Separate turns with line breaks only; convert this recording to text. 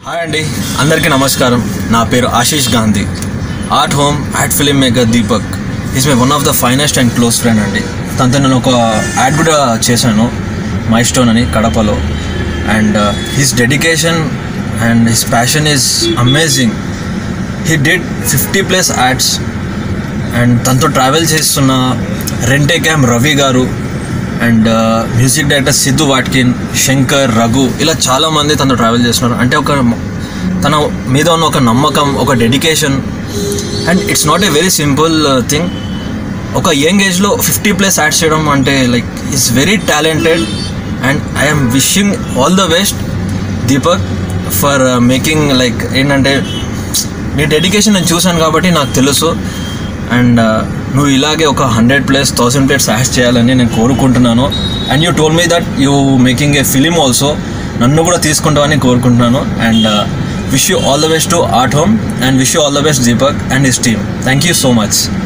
hi అండి అందరికీ నమస్కారం నా పేరు Ashish Gandhi art home ad film maker Deepak is my one of the finest and close friend అండి తనతో నేను ఒక యాడ్ కూడా చేశాను మై స్టోన్ అని కడపలో and his dedication and his passion is amazing he did fifty plus ads and తనతో travel చేస్తున్న రెంటే క్యామ్ రవి గారు అండ్ మ్యూజిక్ డైరెక్టర్ సిద్ధు వాట్కిన్ శంకర్ రఘు ఇలా చాలామంది తనతో ట్రావెల్ చేస్తున్నారు అంటే ఒక తన మీద ఉన్న ఒక నమ్మకం ఒక dedication and it's not a very simple thing ఒక యంగ్ ఏజ్లో ఫిఫ్టీ ప్లస్ యాడ్స్ చేయడం అంటే like is very talented and I'm wishing all the best Deepak for making like ఏంటంటే నీ డెడికేషన్ నేను చూశాను కాబట్టి నాకు తెలుసు అండ్ నువ్వు ఇలాగే ఒక hundred plus thousand plates ads చేయాలని నేను కోరుకుంటున్నాను and you told me that you making a film also నన్ను కూడా తీసుకుంటామని కోరుకుంటున్నాను and wish you all the best to art home and wish you all the best Deepak and his team thank you so much